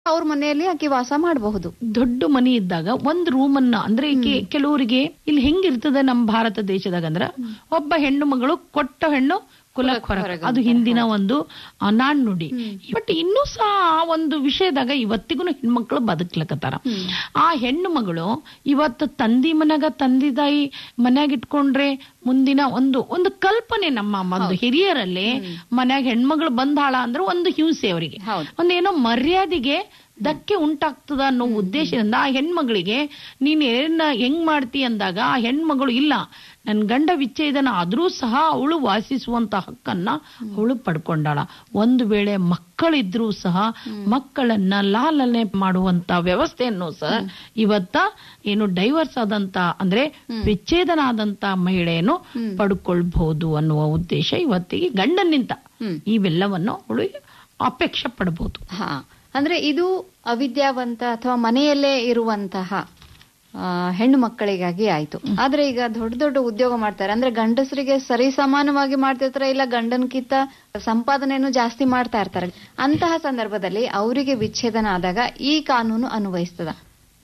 ಅವ್ರ ಮನೆಯಲ್ಲಿ ಆಕೆ ವಾಸ ಮಾಡಬಹುದು ದೊಡ್ಡ ಮನೆ ಇದ್ದಾಗ ಒಂದ್ ರೂಮ್ ಅನ್ನ ಅಂದ್ರೆ ಕೆ- ಕೆಲವರಿಗೆ ಇಲ್ಲಿ ಹೆಂಗಿರ್ತದೆ ನಮ್ಮ ಭಾರತ ದೇಶದಾಗ ಅಂದ್ರ ಒಬ್ಬ ಹೆಣ್ಣು ಮಗಳು ಕೊಟ್ಟ ಹೆಣ್ಣು ಕುಲಕ್ ಹೊರಗ ಅದು ಹಿಂದಿನ ಒಂದು ಆ, ನಾಣ್ಣುಡಿ ಬಟ್ ಇನ್ನೂ ಸಹ ಆ ಒಂದು ವಿಷಯದಾಗ ಇವತ್ತಿಗೂ ಹೆಣ್ಮಕ್ಳು ಬದುಕ್ಲಕತ್ತಾರ ಆ ಹೆಣ್ಣು ಮಗಳು ಇವತ್ತು ತಂದಿ ಮನ್ಯಾಗ ತಂದಿ ತಾಯಿ ಮನ್ಯಾಗ ಇಟ್ಕೊಂಡ್ರೆ ಮುಂದಿನ ಒಂದು ಒಂದು ಕಲ್ಪನೆ ನಮ್ಮ ಒಂದು ಹಿರಿಯರಲ್ಲಿ ಮನ್ಯಾಗ ಹೆಣ್ಮಗಳು ಬಂದಾಳ ಅಂದ್ರೆ ಒಂದು ಹಿಂಸೆ ಅವರಿಗೆ ಹೌದು. ಒಂದೇನೋ ಮರ್ಯಾದೆಗೆ ಧಕ್ಕೆ ಉಂಟಾಗ್ತದ ಅನ್ನೋ ಉದ್ದೇಶದಿಂದ ಆ ಹೆಣ್ಮಗಳಿಗೆ ನೀನ್ ಏನ ಹೆಂಗ್ ಮಾಡ್ತಿ ಅಂದಾಗ ಆ ಹೆಣ್ಮಗಳು ಇಲ್ಲ ನನ್ ಗಂಡ ವಿಚ್ಛೇದನ ಆದ್ರೂ ಸಹ ಅವಳು ವಾಸಿಸುವಂತ ಹಕ್ಕನ್ನ ಅವಳು ಪಡ್ಕೊಂಡಾಳ ಒಂದು ವೇಳೆ ಮಕ್ಕಳಿದ್ರೂ ಸಹ ಮಕ್ಕಳನ್ನ ಲಾಲನೆ ಮಾಡುವಂತ ವ್ಯವಸ್ಥೆಯನ್ನು ಸಹ ಇವತ್ತ ಏನು ಡೈವರ್ಸ್ ಆದಂತ ಅಂದ್ರೆ ವಿಚ್ಛೇದನ ಆದಂತ ಮಹಿಳೆಯನ್ನು ಪಡ್ಕೊಳ್ಬಹುದು ಅನ್ನುವ ಉದ್ದೇಶ ಇವತ್ತಿಗೆ ಗಂಡನಿಂದ ಇವೆಲ್ಲವನ್ನು ಅವಳು ಅಪೇಕ್ಷೆ ಪಡಬಹುದು ಹಾ ಅಂದ್ರೆ ಇದು ಅವಿದ್ಯಾವಂತ ಅಥವಾ ಮನೆಯಲ್ಲೇ ಇರುವಂತಹ ಆ, ಹೆಣ್ಣು ಮಕ್ಕಳಿಗಾಗಿ ಆಯ್ತು ಆದ್ರೆ ಈಗ ದೊಡ್ಡ ದೊಡ್ಡ ಉದ್ಯೋಗ ಮಾಡ್ತಾರೆ ಅಂದ್ರೆ ಗಂಡಸರಿಗೆ ಸರಿ ಸಮಾನವಾಗಿ ಮಾಡ್ತಿರ್ತಾರೆ ಇಲ್ಲ ಗಂಡನ್ಕಿಂತ ಸಂಪಾದನೆಯನ್ನು ಜಾಸ್ತಿ ಮಾಡ್ತಾ ಇರ್ತಾರೆ ಅಂತಹ ಸಂದರ್ಭದಲ್ಲಿ ಅವರಿಗೆ ವಿಚ್ಛೇದನ ಆದಾಗ ಈ ಕಾನೂನು ಅನ್ವಯಿಸ್ತದ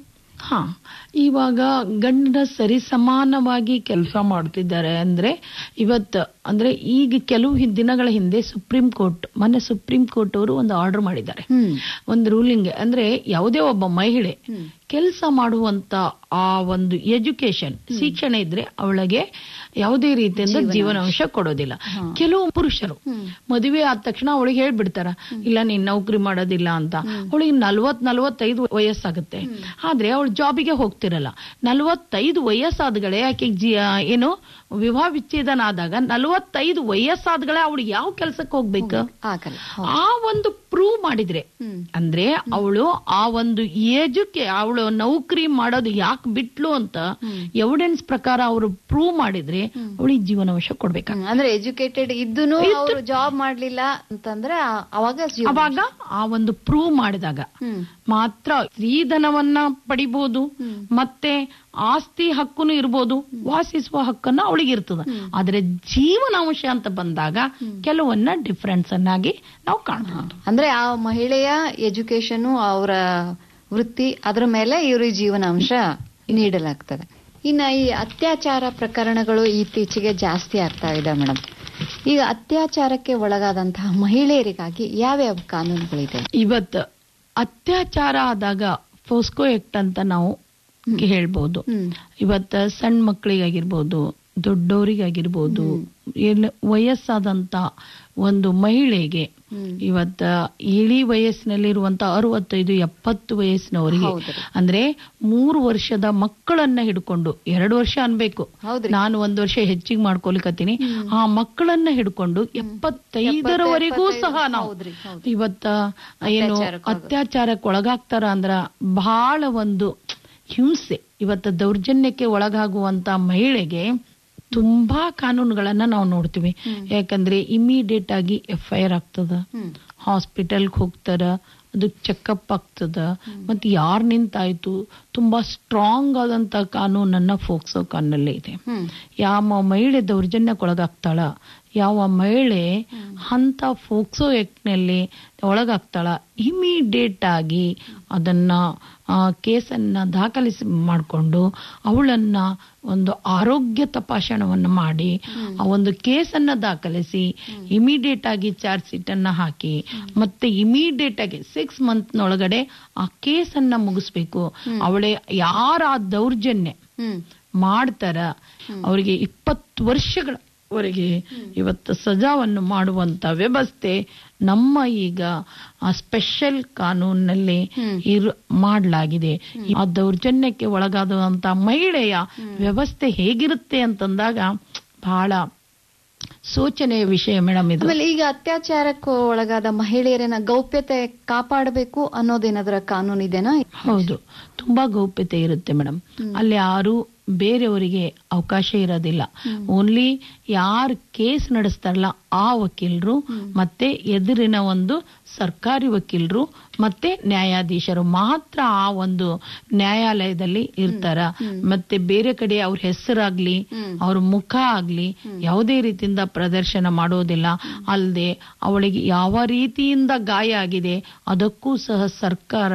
ಹಾ ಇವಾಗ ಗಂಡನ ಸರಿ ಸಮಾನವಾಗಿ ಕೆಲಸ ಮಾಡ್ತಿದ್ದಾರೆ ಅಂದ್ರೆ ಇವತ್ತು ಅಂದ್ರೆ ಈಗ ಕೆಲವು ಹಿ- ದಿನಗಳ ಹಿಂದೆ ಸುಪ್ರೀಂ ಕೋರ್ಟ್ ಮೊನ್ನೆ ಸುಪ್ರೀಂ ಕೋರ್ಟ್ ಅವರು ಒಂದು ಆರ್ಡರ್ ಮಾಡಿದ್ದಾರೆ ಹ್ಮ್ ಒಂದು ರೂಲಿಂಗ್ ಅಂದ್ರೆ ಯಾವುದೇ ಒಬ್ಬ ಮಹಿಳೆ ಕೆಲಸ ಮಾಡುವಂತ ಆ ಒಂದು ಎಜುಕೇಶನ್ ಶಿಕ್ಷಣ ಇದ್ರೆ ಅವಳಿಗೆ ಯಾವುದೇ ರೀತಿಯಿಂದ ಜೀವನಾಂಶ ಕೊಡೋದಿಲ್ಲ ಕೆಲವು ಪುರುಷರು ಮದುವೆ ಆದ ತಕ್ಷಣ ಅವಳಿಗೆ ಹೇಳ್ಬಿಡ್ತಾರ ಇಲ್ಲ ನೀನ್ ನೌಕರಿ ಮಾಡೋದಿಲ್ಲ ಅಂತ ಅವಳಿಗೆ ನಲ್ವತ್ ನಲ್ವತ್ತೈದು ವಯಸ್ಸಾಗುತ್ತೆ ಆದ್ರೆ ಅವಳು ಜಾಬಿಗೆ ಹೋಗ್ತಿರಲ್ಲ ನಲ್ವತ್ತೈದು ವಯಸ್ಸಾದಗಳೇ ಆಕೆ ಜಿ ಏನು ವಿವಾಹ ವಿಚ್ಛೇದನ ಆದಾಗ ನಲ್ವತ್ತೈದು ವಯಸ್ಸಾದಗಳೇ ಅವಳಿಗೆ ಯಾವ ಕೆಲ್ಸಕ್ಕೆ ಹೋಗ್ಬೇಕು ಆಗಲ್ಲ ಆ ಒಂದು ಪ್ರೂವ್ ಮಾಡಿದ್ರೆ ಹ್ಮ್. ಅಂದ್ರೆ ಅವಳು ಆ ಒಂದು ಏಜಕ್ಕೆ ಅವಳು ನೌಕರಿ ಮಾಡೋದು ಯಾಕೆ ಬಿಟ್ಲು ಅಂತ ಎವಿಡೆನ್ಸ್ ಪ್ರಕಾರ ಅವರು ಪ್ರೂವ್ ಮಾಡಿದ್ರೆ ಅವಳಿಗೆ ಜೀವನಾಂಶ ಕೊಡ್ಬೇಕು ಹ್ಮ್. ಅಂದ್ರೆ ಎಜುಕೇಟೆಡ್ ಇದ್ದೂನು ಅವರು ಜಾಬ್ ಮಾಡ್ಲಿಲ್ಲ ಅಂತಂದ್ರೆ ಆ- ಅವಾಗ ಜೀವ- ಅವಾಗ ಆ ಒಂದು ಪ್ರೂವ್ ಮಾಡಿದಾಗ ಹ್ಮ್ ಮಾತ್ರ ಸ್ತ್ರೀಧನವನ್ನ ಪಡಿಬಹುದು ಮತ್ತೆ ಆಸ್ತಿ ಹಕ್ಕುನು ಇರ್ಬೋದು ವಾಸಿಸುವ ಹಕ್ಕನ್ನ ಅವಳಿಗೆ ಇರ್ತದ ಆದ್ರೆ ಜೀವನಾಂಶ ಅಂತ ಬಂದಾಗ ಕೆಲವನ್ನ ಡಿಫರೆನ್ಸ್ ಅನ್ನಾಗಿ ನಾವು ಕಾಣಬಹುದು ಅಂದ್ರೆ ಆ ಮಹಿಳೆಯ ಎಜುಕೇಶನ್ ಅವರ ವೃತ್ತಿ ಅದರ ಮೇಲೆ ಇವ್ರಿಗೆ ಜೀವನಾಂಶ ನೀಡಲಾಗ್ತದೆ ಇನ್ನ ಈ ಅತ್ಯಾಚಾರ ಪ್ರಕರಣಗಳು ಇತ್ತೀಚೆಗೆ ಜಾಸ್ತಿ ಆಗ್ತಾ ಇದೆ ಮೇಡಮ್ ಈಗ ಅತ್ಯಾಚಾರಕ್ಕೆ ಒಳಗಾದಂತಹ ಮಹಿಳೆಯರಿಗಾಗಿ ಯಾವ್ಯಾವ ಕಾನೂನುಗಳಿದೆ ಇವತ್ತು ಅತ್ಯಾಚಾರ ಆದಾಗ ಫೋಸ್ಕೋ ಆಕ್ಟ್ ಅಂತ ನಾವು ಹೇಳ್ಬೋದು ಹ್ಮ್ ಇವತ್ತ ಸಣ್ಣ ಮಕ್ಕಳಿಗಾಗಿರ್ಬೋದು ದೊಡ್ಡವರಿಗಾಗಿರ್ಬೋದು ಎಲ್ಲ ವಯಸ್ಸಾದಂತ ಒಂದು ಮಹಿಳೆಗೆ ಇವತ್ತ ಇಳಿ ವಯಸ್ಸಿನಲ್ಲಿರುವಂತ ಅರವತ್ತೈದು ಎಪ್ಪತ್ತು ವಯಸ್ಸಿನವರಿಗೆ ಹೌದ್ರಿ. ಅಂದ್ರೆ ಮೂರು ವರ್ಷದ ಮಕ್ಕಳನ್ನ ಹಿಡ್ಕೊಂಡು ಎರಡು ವರ್ಷ ಅನ್ಬೇಕು ಹೌದ್ರಿ. ನಾನು ಒಂದ್ ವರ್ಷ ಹೆಚ್ಚಿಗೆ ಮಾಡ್ಕೊಲಿಕತ್ತೀನಿ ಆ ಮಕ್ಕಳನ್ನ ಹಿಡ್ಕೊಂಡು ಎಪ್ಪತ್ತೈದರವರೆಗೂ ಸಹ ನಾವು ಹೌದ್ರಿ, ಹೌದು. ಇವತ್ತ ಏನು ಅತ್ಯಾಚಾರಕ್ಕೆ ಅತ್ಯಾಚಾರಕ್ಕೆ ಒಳಗಾಗ್ತಾರ ಅಂದ್ರ ಬಹಳ ಒಂದು ಹಿಂಸೆ ಇವತ್ತ ದೌರ್ಜನ್ಯಕ್ಕೆ ಒಳಗಾಗುವಂತ ಮಹಿಳೆಗೆ ತುಂಬಾ ಕಾನೂನುಗಳನ್ನ ನಾವು ನೋಡ್ತೀವಿ ಯಾಕಂದ್ರೆ ಇಮಿಡಿಯೇಟ್ ಆಗಿ ಎಫ್ ಐ ಆರ್ ಆಗ್ತದ ಹಾಸ್ಪಿಟಲ್ಗೆ ಹೋಗ್ತಾರ ಅದು ಚೆಕಪ್ ಆಗ್ತದ ಮತ್ತೆ ಯಾರ್ ನಿಂತಾಯ್ತು ತುಂಬಾ ಸ್ಟ್ರಾಂಗ್ ಆದಂತ ಕಾನೂನನ್ನ ಫೋಕ್ಸೋ ಕಾನೂನಲ್ಲಿ ಇದೆ ಹ್ಮ್ ಯಾವ ಮಹಿಳೆ ದೌರ್ಜನ್ಯಕ್ಕೊಳಗಾಗ್ತಾಳ ಯಾವ ಮಹಿಳೆ ಅಂತ ಫೋಕ್ಸೋ ನಲ್ಲಿ ಒಳಗಾಗ್ತಾಳ ಇಮಿಡಿಯೇಟ್ ಆಗಿ ಅದನ್ನ ಆ, ಕೇಸನ್ನ ದಾಖಲಿಸಿ ಮಾಡಿಕೊಂಡು ಅವಳನ್ನ ಒಂದು ಆರೋಗ್ಯ ತಪಾಸಣೆಯನ್ನು ಮಾಡಿ ಆ ಒಂದು ಕೇಸನ್ನ ದಾಖಲಿಸಿ ಇಮಿಡಿಯೇಟ್ ಆಗಿ ಚಾರ್ಜ್ ಶೀಟ್ ಅನ್ನ ಹಾಕಿ ಮತ್ತೆ ಇಮಿಡಿಯೇಟ್ ಆಗಿ ಸಿಕ್ಸ್ ಮಂತ್ನೊಳಗಡೆ ಆ ಕೇಸನ್ನ ಮುಗಿಸ್ಬೇಕು ಅವಳೆ ಯಾರ ಆ ದೌರ್ಜನ್ಯ ಹ್ಮ್ ಮಾಡ್ತಾರ ಅವರಿಗೆ ಇಪ್ಪತ್ತು ವರ್ಷಗಳವರೆಗೆ ಇವತ್ತು ಸಜಾವನ್ನು ಮಾಡುವಂತ ವ್ಯವಸ್ಥೆ ನಮ್ಮ ಈಗ ಸ್ಪೆಷಲ್ ಕಾನೂನಿನಲ್ಲಿ ಇರು ಮಾಡಲಾಗಿದೆ ಆ ದೌರ್ಜನ್ಯಕ್ಕೆ ಒಳಗಾದಂತ ಮಹಿಳೆಯ ವ್ಯವಸ್ಥೆ ಹೇಗಿರುತ್ತೆ ಅಂತಂದಾಗ ಬಹಳ ಸೂಚನೆಯ ವಿಷಯ ಮೇಡಮ್ ಇದು ಆಮೇಲೆ ಈಗ ಅತ್ಯಾಚಾರಕ್ಕೆ ಒಳಗಾದ ಮಹಿಳೆಯರನ್ನ ಗೌಪ್ಯತೆ ಕಾಪಾಡಬೇಕು ಅನ್ನೋದೇನಾದ್ರ ಕಾನೂನು ಇದೆನಾ ಹೌದು ತುಂಬಾ ಗೌಪ್ಯತೆ ಇರುತ್ತೆ ಮೇಡಮ್ ಅಲ್ಲಿ ಯಾರು ಬೇರೆಯವರಿಗೆ ಅವಕಾಶ ಇರೋದಿಲ್ಲ ಓನ್ಲಿ ಯಾರು ಕೇಸ್ ನಡೆಸ್ತಾರಲ್ಲ ಆ ವಕೀಲರು ಮತ್ತೆ ಎದುರಿನ ಒಂದು ಸರ್ಕಾರಿ ವಕೀಲರು ಮತ್ತೆ ನ್ಯಾಯಾಧೀಶರು ಮಾತ್ರ ಆ ಒಂದು ನ್ಯಾಯಾಲಯದಲ್ಲಿ ಇರ್ತಾರ ಮತ್ತೆ ಬೇರೆ ಕಡೆ ಅವ್ರ ಹೆಸರಾಗ್ಲಿ ಅವ್ರ ಮುಖ ಆಗ್ಲಿ ಯಾವುದೇ ರೀತಿಯಿಂದ ಪ್ರದರ್ಶನ ಮಾಡೋದಿಲ್ಲ ಅಲ್ಲದೆ ಅವಳಿಗೆ ಯಾವ ರೀತಿಯಿಂದ ಗಾಯ ಆಗಿದೆ ಅದಕ್ಕೂ ಸಹ ಸರ್ಕಾರ